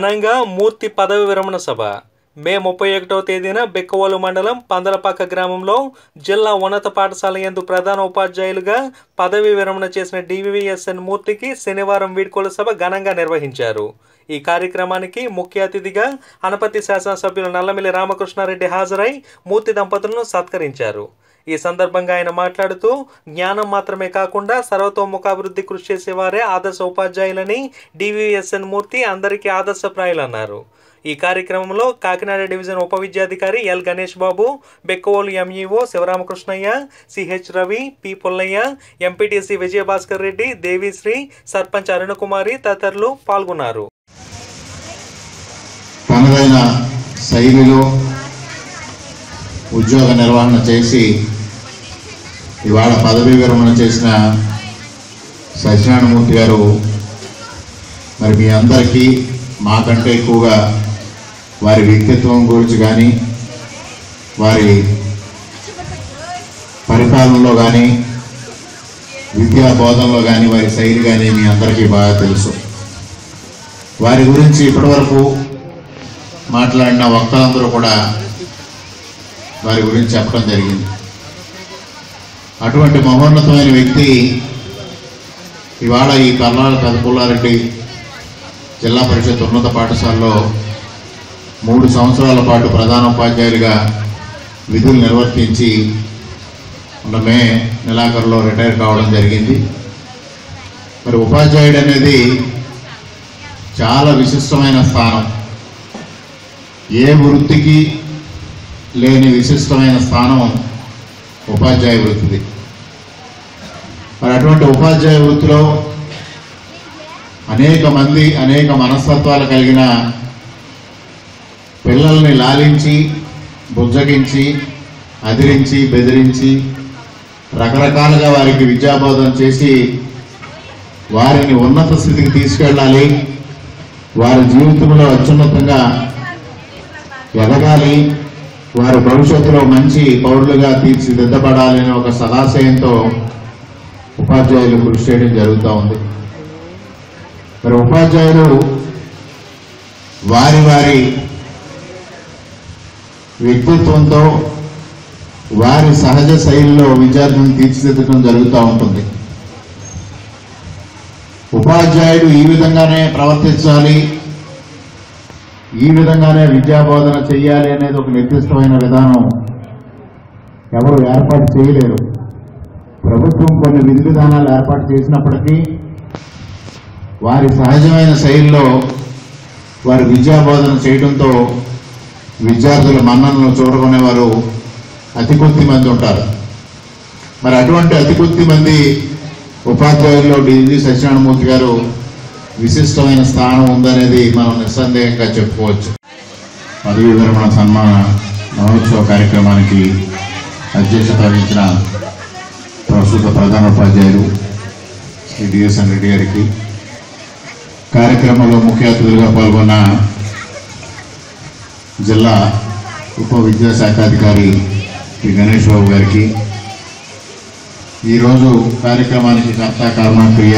ఘనంగా మూర్తి పదవి విరమణ సభ మే ముప్పై ఒకటవ తేదీన బెక్కవోలు మండలం పందలపాక గ్రామంలో జిల్లా ఉన్నత పాఠశాల యందు ప్రధాన ఉపాధ్యాయులుగా పదవి విరమణ చేసిన డివివిఎస్ఎన్ మూర్తికి శనివారం వీడ్కోలు సభ ఘనంగా నిర్వహించారు ఈ కార్యక్రమానికి ముఖ్య అతిథిగా అనపతి శాసనసభ్యులు నల్లమిల్లి రామకృష్ణారెడ్డి హాజరై మూర్తి దంపతులను సత్కరించారు ఈ సందర్భంగా ఆయన మాట్లాడుతూ జ్ఞానం మాత్రమే కాకుండా సర్వతోముఖాభివృద్ధి కృషి చేసేవారే ఆదర్శ ఉపాధ్యాయులని డివిఎస్ఎన్ మూర్తి అందరికీ ఆదర్శప్రాయులన్నారు ఈ కార్యక్రమంలో కాకినాడ డివిజన్ ఉప విద్యాధికారి L Ganesh Babu Bikkavolu MEO Sivaramakrishnaiah CH Ravi P Pullaiah MPTC Vijayabhaskar Reddy Devisri sarpanch Arunakumari తదితరులు పాల్గొన్నారు తనదైన శైలిలో ఉద్యోగ నిర్వహణ చేసి ఇవాళ పదవీ విరమణ చేసిన సత్యనారాయణమూర్తి గారు మరి మీ అందరికీ మాకంటే ఎక్కువగా వారి వ్యక్తిత్వం గురించి కానీ వారి పరిపాలనలో కానీ విద్యా బోధనలో కానీ వారి శైలి కానీ మీ అందరికీ బాగా తెలుసు వారి గురించి ఇప్పటివరకు మాట్లాడిన వక్తలందరూ కూడా వారి గురించి చెప్పడం జరిగింది అటువంటి మహోన్నతమైన వ్యక్తి ఇవాళ ఈ కర్నాల పెదపుల్లారెడ్డి జిల్లా పరిషత్ ఉన్నత పాఠశాలలో మూడు సంవత్సరాల పాటు ప్రధాన ఉపాధ్యాయులుగా విధులు నిర్వర్తించి మొన్న మే నెలాఖరులో రిటైర్ కావడం జరిగింది మరి ఉపాధ్యాయుడు అనేది చాలా విశిష్టమైన స్థానం ఏ వృత్తికి లేని విశిష్టమైన స్థానం ఉపాధ్యాయ వృత్తిది మరి అటువంటి ఉపాధ్యాయ వృత్తిలో అనేక మంది అనేక మనస్తత్వాలు కలిగిన పిల్లల్ని లాలించి బుజ్జగించి అదిరించి బెదిరించి రకరకాలుగా వారికి విద్యాబోధన చేసి వారిని ఉన్నత స్థితికి తీసుకెళ్ళాలి వారి జీవితంలో అత్యున్నతంగా ఎదగాలి వారి భవిష్యత్తులో మంచి పౌరులుగా తీర్చిదిద్దబడాలి అనే ఒక సదాశయంతో ఉపాధ్యాయులు కృషి చేయడం జరుగుతూ ఉంది మరి ఉపాధ్యాయులు వారి వారి వ్యక్తిత్వంతో వారి సహజ శైలిలో విద్యార్థులను తీర్చిదిద్దడం జరుగుతూ ఉంటుంది ఉపాధ్యాయుడు ఈ విధంగానే ప్రవర్తించాలి ఈ విధంగానే విద్యాబోధన చెయ్యాలి అనేది ఒక నిర్దిష్టమైన విధానం ఎవరు ఏర్పాటు చేయలేరు ప్రభుత్వం కొన్ని విధి విధానాలు ఏర్పాటు చేసినప్పటికీ వారి సహజమైన శైలిలో వారి విద్యాబోధన చేయడంతో విద్యార్థుల మన్ననలు చూడకునేవారు అతి కొద్ది మంది ఉంటారు మరి అటువంటి అతి కొద్ది మంది ఉపాధ్యాయుల్లో డిజి సత్యనారాయణమూర్తి గారు విశిష్టమైన స్థానం ఉందనేది మనం నిస్సందేహంగా చెప్పుకోవచ్చు పదవీ విరమణ సన్మాన మహోత్సవ కార్యక్రమానికి అధ్యక్షత వహించిన ప్రస్తుత ప్రధాన ఉపాధ్యాయులు శ్రీ డిఎస్ఎన్ రెడ్డి గారికి కార్యక్రమంలో ముఖ్య అతిథులుగా పాల్గొన్న జిల్లా ఉప విద్యాశాఖాధికారి శ్రీ గణేష్ బాబు గారికి ఈరోజు కార్యక్రమానికి కర్త కర్మక్రియ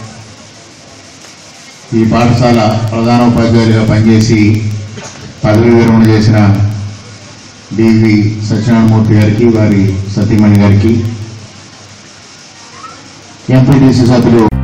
ఈ పాఠశాల ప్రధాన ఉపాధ్యాయులుగా పనిచేసి పదవి విరమణ చేసిన డివి సత్యనారాయణమూర్తి గారికి వారి సతీమణి గారికి ఎంపీటీసీ సభ్యులు